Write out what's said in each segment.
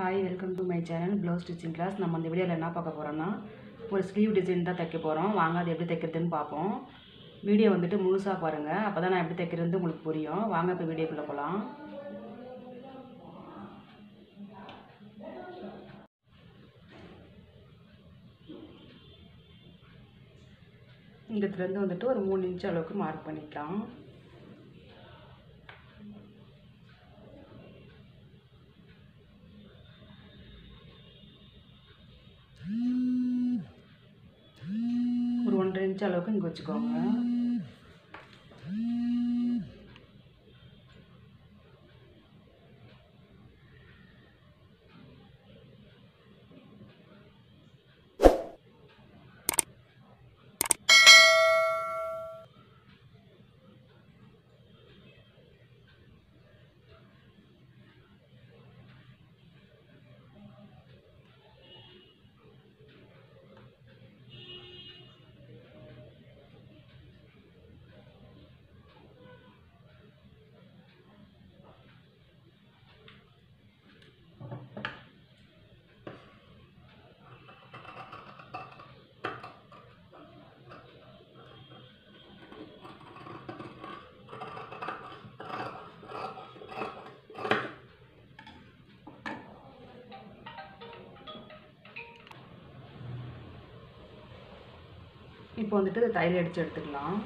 hi welcome to my channel blouse stitching class நம்ம இந்த வீடியோவில் என்ன பார்க்க போகிறோம்னா ஒரு ஸ்லீவ் டிசைன் தான் தைக்க போகிறோம் வாங்க அது எப்படி தைக்கிறதுன்னு பார்ப்போம் வீடியோ வந்துட்டு முழுசாக பாருங்கள் அப்போ தான் நான் எப்படி தைக்கிறது உங்களுக்கு புரியும் வாங்க இப்போ வீடியோக்குள்ளே போகலாம் இந்த த்ரெட் வந்துட்டு ஒரு மூணு இன்ச் அளவுக்கு மார்க் பண்ணிக்கலாம் ஒரு ஒன்றரை இன்ச் அளவுக்கு இங்கே வச்சுக்கோங்க இப்போ வந்துட்டு இதை தையல் அடித்து எடுத்துக்கலாம்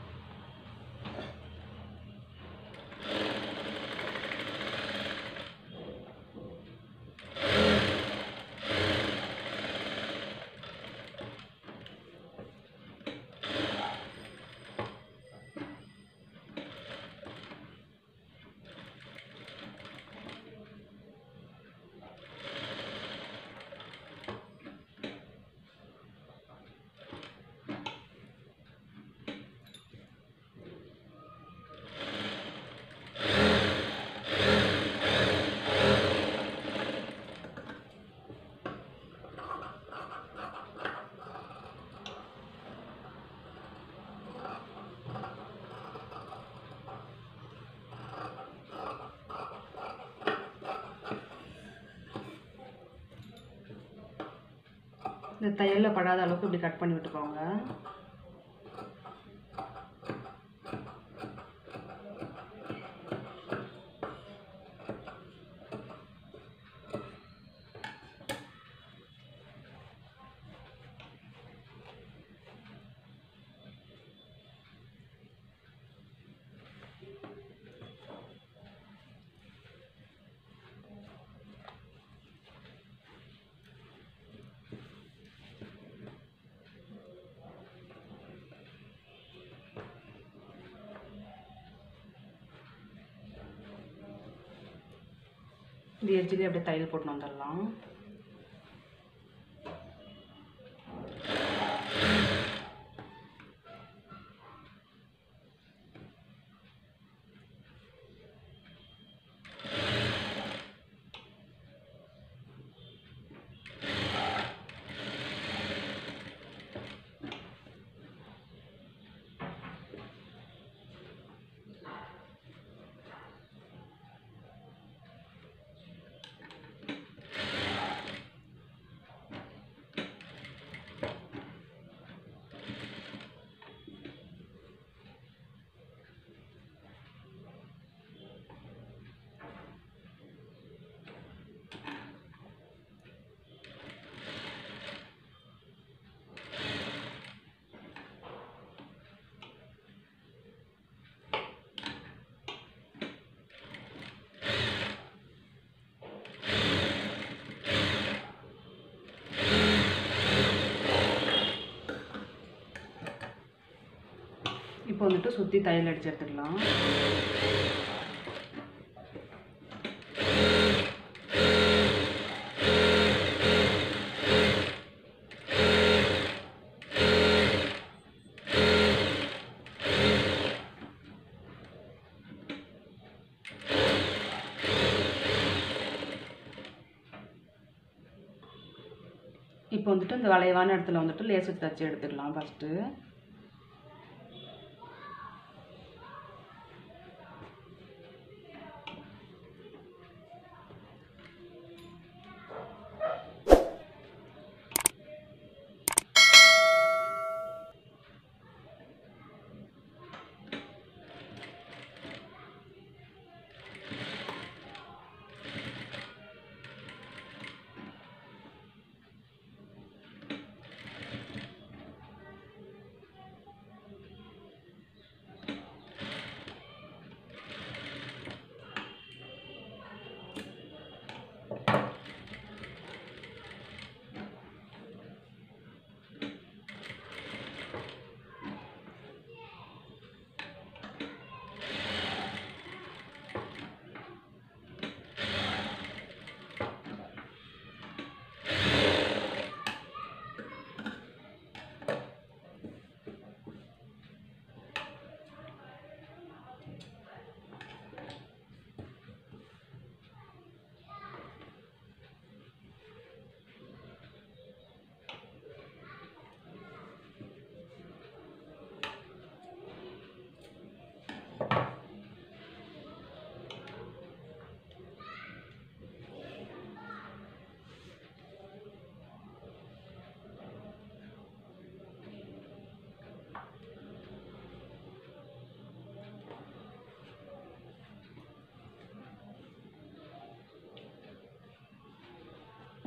இந்த தையலில் படாத அளவுக்கு இப்படி கட் பண்ணி விட்டுக்கோங்க இந்த எட்ஜிலே அப்படியே தையல் போட்டு வந்துடலாம் இப்போ வந்துட்டு சுற்றி தையல் அடிச்சு எடுத்துக்கலாம் இப்போ வந்துட்டு இந்த வளைவான இடத்துல வந்துட்டு லேஸ் வச்சு தச்சு எடுத்துக்கலாம் ஃபஸ்ட்டு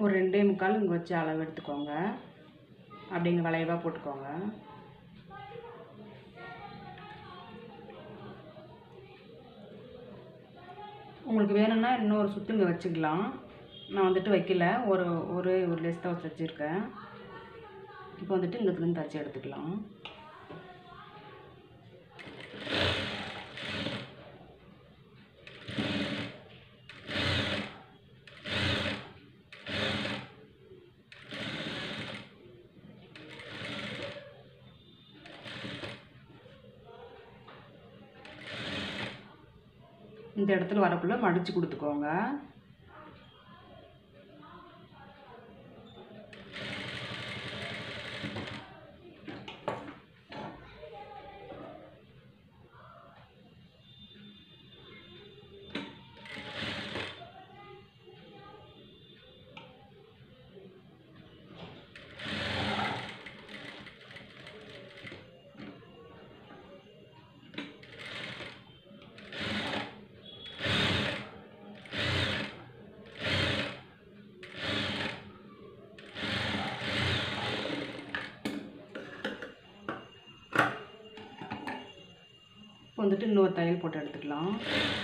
ஒரு ரெண்டே முக்கால் இங்கே வச்சு அளவு எடுத்துக்கோங்க அப்படிங்க வளைவாக போட்டுக்கோங்க உங்களுக்கு வேணும்னா இன்னொரு சுத்து இங்கே வச்சுக்கலாம் நான் வந்துட்டு வைக்கல ஒரு ஒரு ஒரு லேஸ் தான் வச்சு வச்சுருக்கேன் இப்போ வந்துட்டு இங்கே இருந்து தச்சு எடுத்துக்கலாம் இந்த இடத்துல வரக்குள்ள மடித்து கொடுத்துக்கோங்க இப்போ வந்துட்டு இன்னொரு தையல் போட்டு எடுத்துக்கலாம்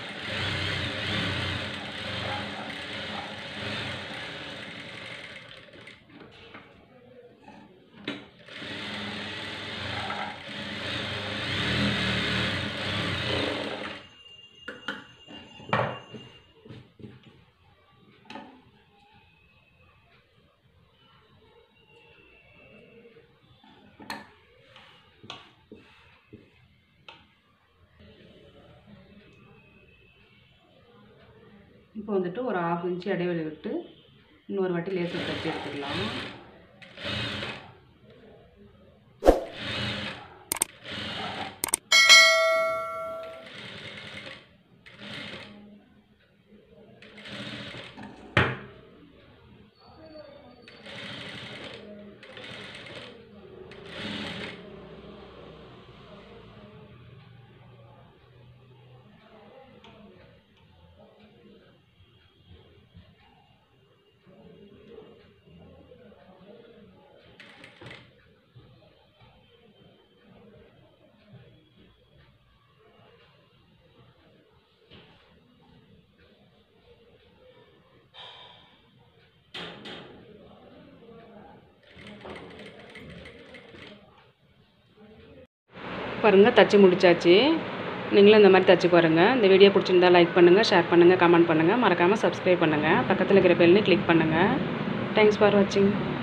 இப்போ வந்துட்டு ஒரு ஆஃப் இன்ச்சு இடைவெளி விட்டு இன்னொரு வாட்டி லேசர் தச்சு எடுத்துக்கலாம் பாருங்கள் தச்சு முடிச்சாச்சு நீங்களும் இந்த மாதிரி தச்சு பாருங்கள் இந்த வீடியோ பிடிச்சிருந்தா லைக் பண்ணுங்கள் ஷேர் பண்ணுங்கள் கமெண்ட் பண்ணுங்கள் மறக்காமல் சப்ஸ்கிரைப் பண்ணுங்கள் பக்கத்தில் இருக்கிற பெல்லையும் கிளிக் பண்ணுங்கள் தேங்க்ஸ் ஃபார் வாட்சிங்